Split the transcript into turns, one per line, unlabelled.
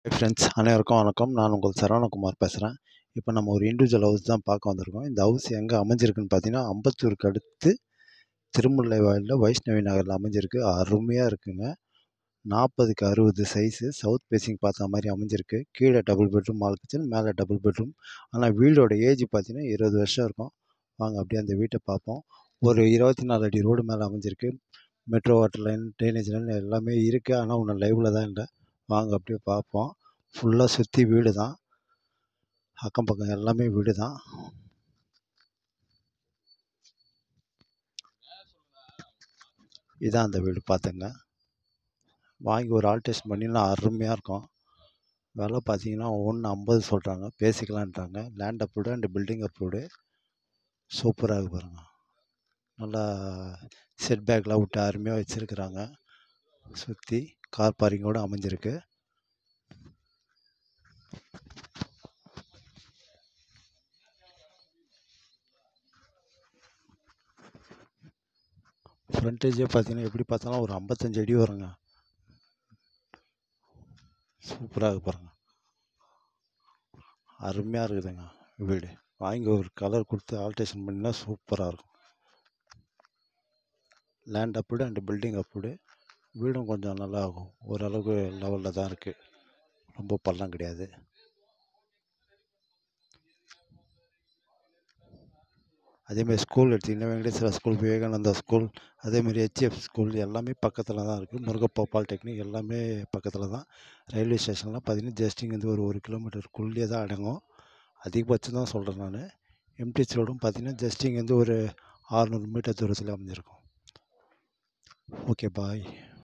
friends அனைவருக்கும் வணக்கம் நான் உங்கள் சரவணகுமார் பேசுகிறேன் இப்போ நம்ம ஒரு இண்டிவிஜுவல் ஹவுஸ் தான் பார்க்க வந்திருக்கோம் இந்த ஹவுஸ் எங்கே அமைஞ்சிருக்குன்னு பார்த்தீங்கன்னா அம்பத்தூருக்கு அடுத்து திருமுல்லை வாயிலில் வைஷ்ணவி நகரில் அமைஞ்சிருக்கு அருமையாக இருக்குங்க நாற்பதுக்கு அறுபது சைஸு சவுத் ஃபேஸிங் பார்த்த மாதிரி அமைஞ்சிருக்கு கீழே டபுள் பெட்ரூம் மால் கிச்சன் மேலே டபுள் பெட்ரூம் ஆனால் வீடோட ஏஜ் பார்த்தீங்கன்னா இருபது வருஷம் இருக்கும் வாங்க அப்படியே அந்த வீட்டை பார்ப்போம் ஒரு இருபத்தி நாலு அடி ரோடு மேலே அமைஞ்சிருக்கு metro water line drainage line எல்லாமே இருக்குது ஆனால் ஒன்றும் லைவில் தான் இல்லை வாங்க அப்படியே பார்ப்போம் ஃபுல்லாக சுற்றி வீடு தான் அக்கம் பக்கம் எல்லாமே வீடு தான் இதான் அந்த வீடு பார்த்துங்க வாங்கி ஒரு ஆல்ட்ரேஷன் பண்ணினா அருமையாக இருக்கும் விலை பார்த்தீங்கன்னா ஒன்று ஐம்பது சொல்கிறாங்க பேசிக்கலான்றாங்க land approved and building approved சூப்பராக இருக்கு பாருங்க நல்லா செட் பேக்லாம் விட்டு அருமையாக வச்சுருக்குறாங்க சுற்றி கார் பார்க்கிங்கோடு அமைஞ்சிருக்கு ஃப்ரண்டேஜே பார்த்தீங்கன்னா எப்படி பார்த்தாலும் ஒரு ஐம்பத்தஞ்சு அடி வருங்க சூப்பராக இருக்கு பாருங்க அருமையாக இருக்குதுங்க வீடு வாங்கி ஒரு கலர் கொடுத்து ஆல்ட்ரேஷன் பண்ணினா சூப்பராக இருக்கும் land approved and building approved வீடும் கொஞ்சம் நல்லா ஓரளவுக்கு லெவலில் தான் இருக்குது ரொம்ப பள்ளம் கிடையாது அதேமாதிரி ஸ்கூல் எடுத்திங்கன்னா வெங்கடேஸ்வரா ஸ்கூல் விவேகானந்தா ஸ்கூல் அதேமாதிரி ஹெச்எஃப் ஸ்கூல் எல்லாமே பக்கத்தில் தான் இருக்குது முருகப்பா பாலிடெக்னிக் எல்லாமே பக்கத்தில் தான் ரயில்வே ஸ்டேஷன்லாம் பார்த்தீங்கன்னா ஜஸ்ட் இங்கேருந்து ஒரு ஒரு கிலோமீட்டருக்குள்ளேயே தான் அடங்கும் அதிகபட்சம் தான் சொல்கிறேன் நான் எம்டிஎச் ரோடும் பார்த்தீங்கன்னா ஜஸ்ட் இங்கேருந்து ஒரு ஆறுநூறு மீட்டர் தூரத்தில் அமைஞ்சிருக்கும் ஓகே பாய்